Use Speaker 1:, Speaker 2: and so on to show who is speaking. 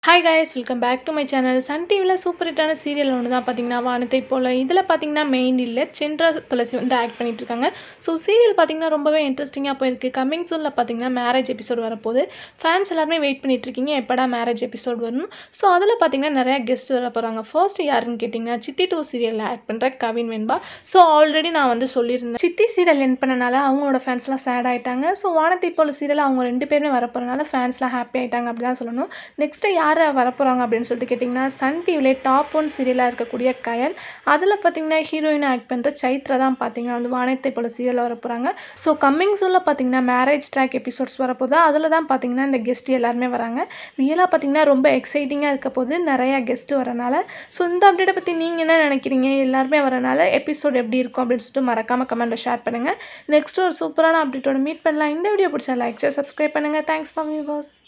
Speaker 1: hi guys welcome back to my channel Sun டிவியில் super ஹிட்டான serial ஒன்று தான் பார்த்தீங்கன்னா வானத்தை போல் இதில் பார்த்தீங்கன்னா மெயின் இல்லை சென்ட்ரா துளசி வந்து ஆக்ட் பண்ணிட்டு இருக்காங்க ஸோ சீரியல் பார்த்தீங்கன்னா ரொம்பவே இன்ட்ரெஸ்டிங்காக போயிருக்கு கம்மிங் சூனில் பார்த்தீங்கன்னா மேரேஜ் எபிசோட் வரப்போகுது ஃபேன்ஸ் எல்லாருமே வெயிட் பண்ணிட்டு இருக்கீங்க எப்படா மேரேஜ் எபிசோட் வரும் ஸோ அதில் பார்த்தீங்கன்னா நிறையா கெஸ்ட் வர போகிறாங்க ஃபர்ஸ்ட் யாருன்னு கேட்டிங்கன்னா சித்தி டூ சீரியலில் ஆக்ட் பண்ணுற கவின் வெண்பா ஸோ ஆல்ரெடி நான் வந்து சொல்லியிருந்தேன் சித்தி சீரியல் என் பண்ணனால அவங்களோட ஃபேன்ஸ்லாம் சேட் ஆயிட்டாங்க ஸோ வானத்தை போல் சீரியல் அவங்க ரெண்டு பேருமே வரப்போறனால ஃபேன்ஸ்லாம் ஹாப்பி ஆயிட்டாங்க அப்படி தான் சொல்லணும் நெக்ஸ்ட்டு யார் வரப்போகிறாங்க அப்படின்னு சொல்லிட்டு கேட்டிங்கன்னா சன் டிவிலே டாப் ஒன் சீரியலாக இருக்கக்கூடிய கயல் அதில் பார்த்தீங்கன்னா ஹீரோயினாக ஆக்ட் பண்ணுற சைத்ரா தான் பார்த்தீங்கன்னா வந்து வானத்தை போல சீரியலில் வரப்போகிறாங்க ஸோ கம்மிங் சூனில் பார்த்தீங்கன்னா மேரேஜ் ட்ராக் எபிசோட்ஸ் வரப்போதா அதில் தான் பார்த்தீங்கன்னா இந்த கெஸ்ட் எல்லாருமே வராங்க ரியலாக பார்த்தீங்கன்னா ரொம்ப எக்ஸைட்டிங்காக இருக்க போது நிறையா கெஸ்ட் வரனால ஸோ இந்த அப்டேட்டை பற்றி நீங்கள் என்ன நினைக்கிறீங்க எல்லாருமே வரனால எபிசோட் எப்படி இருக்கும் அப்படின்னு சொல்லிட்டு மறக்காமல் கமெண்ட்டில் ஷேர் பண்ணுங்கள் நெக்ஸ்ட் ஒரு சூப்பரான அப்டேட்டோட மீட் பண்ணலாம் இந்த வீடியோ பிடிச்சா லைக் சப்ஸ்கிரைப் பண்ணுங்கள் தேங்க்ஸ் ஃபார் வியூவர்ஸ்